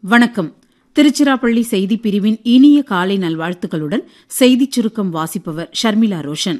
வணக்கம் திருச்சிராப்பள்ளி செய்திப் பிரிவின் இனிய காலை நல்வாழ்த்துக்களுடன் செய்திச் சுருக்கம் வாசிப்பவர் ஷர்மிளா ரோஷன்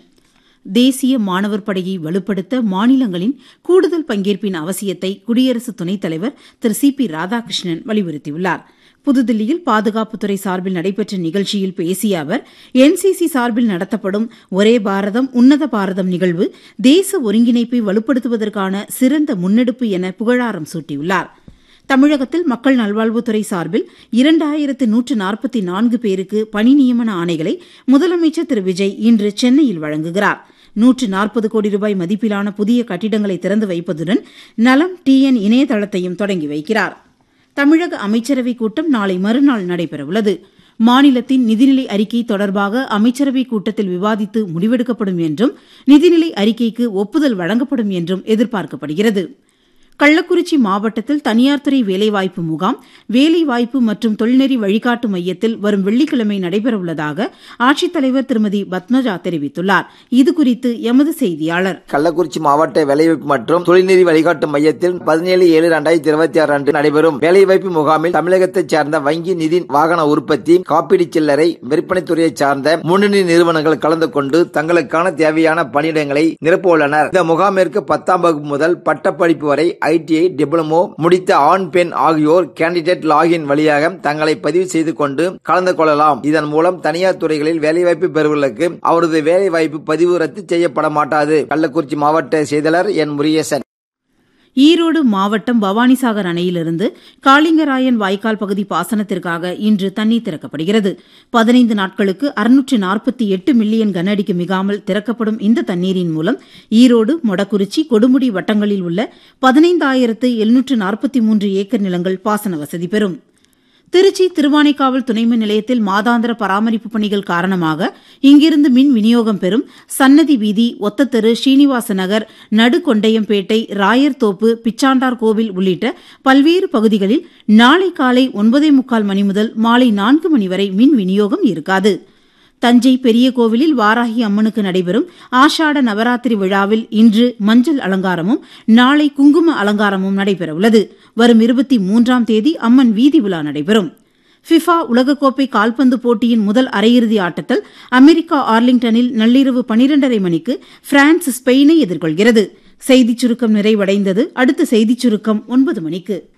தேசிய மாணவர் படையை வலுப்படுத்த மாநிலங்களின் கூடுதல் பங்கேற்பின் அவசியத்தை குடியரசு துணைத் தலைவர் திரு சி பி ராதாகிருஷ்ணன் வலியுறுத்தியுள்ளார் புதுதில்லியில் பாதுகாப்புத்துறை சார்பில் நடைபெற்ற நிகழ்ச்சியில் பேசிய அவர் என்சிசி சார்பில் நடத்தப்படும் ஒரே பாரதம் உன்னத பாரதம் நிகழ்வு தேச ஒருங்கிணைப்பை வலுப்படுத்துவதற்கான சிறந்த முன்னெடுப்பு என புகழாரம் சூட்டியுள்ளார் தமிழகத்தில் மக்கள் நல்வாழ்வுத்துறை சார்பில் இரண்டாயிரத்து நூற்று நாற்பத்தி நான்கு பேருக்கு பணி நியமன ஆணைகளை முதலமைச்சர் திரு விஜய் இன்று சென்னையில் வழங்குகிறார் நூற்று நாற்பது கோடி ரூபாய் மதிப்பிலான புதிய கட்டிடங்களை திறந்து வைப்பதுடன் நலம் டிஎன் இணையதளத்தையும் தொடங்கி வைக்கிறார் தமிழக அமைச்சரவைக் கூட்டம் நாளை மறுநாள் நடைபெறவுள்ளது மாநிலத்தின் நிதிநிலை அறிக்கை தொடர்பாக அமைச்சரவைக் கூட்டத்தில் விவாதித்து முடிவெடுக்கப்படும் என்றும் நிதிநிலை அறிக்கைக்கு ஒப்புதல் வழங்கப்படும் என்றும் எதிர்பார்க்கப்படுகிறது கள்ளக்குறிச்சி மாவட்டத்தில் தனியார் துறை வேலைவாய்ப்பு முகாம் வேலைவாய்ப்பு மற்றும் தொழில்நெறி வழிகாட்டு மையத்தில் வரும் வெள்ளிக்கிழமை நடைபெறவுள்ளதாக ஆட்சித்தலைவர் திருமதி பத்மஜா தெரிவித்துள்ளார் இதுகுறித்து எமது செய்தியாளர் கள்ளக்குறிச்சி மாவட்ட வேலைவாய்ப்பு மற்றும் தொழில்நெறி வழிகாட்டு மையத்தில் பதினேழு ஏழு இரண்டாயிரத்தி இருபத்தி ஆறு அன்று நடைபெறும் வேலைவாய்ப்பு முகாமில் தமிழகத்தைச் சேர்ந்த வங்கி நிதி வாகன உற்பத்தி காப்பீடு சில்லறை விற்பனைத் துறையைச் சார்ந்த முன்னணி நிறுவனங்கள் கலந்து கொண்டு தங்களுக்கான தேவையான பணியிடங்களை நிரப்ப உள்ளனர் இந்த முகாமிற்கு பத்தாம் வகுப்பு முதல் பட்டப்படிப்பு வரை ஐடிஐ டிப்ளமோ முடித்த ஆண் பெண் ஆகியோர் கேண்டிடேட் லாகின் வழியாக தங்களை பதிவு செய்து கொண்டு கலந்து கொள்ளலாம் இதன் மூலம் தனியார் துறைகளில் வேலைவாய்ப்பு பெறுவர்களுக்கு அவரது வேலைவாய்ப்பு பதிவு ரத்து செய்யப்பட மாட்டாது கள்ளக்குறிச்சி மாவட்ட செய்தியாளர் என் முருகேசன் ஈரோடு மாவட்டம் பவானிசாகர் அணையிலிருந்து காளிங்கராயன் வாய்க்கால் பகுதி பாசனத்திற்காக இன்று தண்ணீர் திறக்கப்படுகிறது பதினைந்து நாட்களுக்கு அறுநூற்று நாற்பத்தி எட்டு மில்லியன் கனஅடிக்கு மிகாமல் திறக்கப்படும் இந்த தண்ணீரின் மூலம் ஈரோடு மொடக்குறிச்சி கொடுமுடி வட்டங்களில் உள்ள பதினைந்தாயிரத்து எழுநூற்று நாற்பத்தி மூன்று ஏக்கர் நிலங்கள் பாசன வசதி பெறும் திருச்சி திருவானைக்காவல் துணைமின் நிலையத்தில் மாதாந்திர பராமரிப்பு பணிகள் காரணமாக இங்கிருந்து மின் விநியோகம் பெறும் சன்னதி வீதி ஒத்தத்தெரு ஸ்ரீனிவாச நகர் நடுகொண்டையம்பேட்டை ராயர்தோப்பு பிச்சாண்டார் கோவில் உள்ளிட்ட பல்வேறு பகுதிகளில் நாளை காலை ஒன்பதே முக்கால் மணி முதல் மாலை நான்கு மணி வரை மின் விநியோகம் இருக்காது தஞ்சை பெரிய கோவிலில் வாராகி அம்மனுக்கு நடைபெறும் ஆஷாட நவராத்திரி விழாவில் இன்று மஞ்சள் அலங்காரமும் நாளை குங்கும அலங்காரமும் நடைபெறவுள்ளது வரும் இருபத்தி மூன்றாம் தேதி அம்மன் வீதி உலா நடைபெறும் ஃபிஃபா உலகக்கோப்பை கால்பந்து போட்டியின் முதல் அரையிறுதி ஆட்டத்தில் அமெரிக்கா ஆர்லிங்டனில் நள்ளிரவு பனிரெண்டரை மணிக்கு பிரான்ஸ் ஸ்பெயினை எதிர்கொள்கிறது செய்திச் சுருக்கம் நிறைவடைந்தது அடுத்த செய்திச் சுருக்கம் ஒன்பது மணிக்கு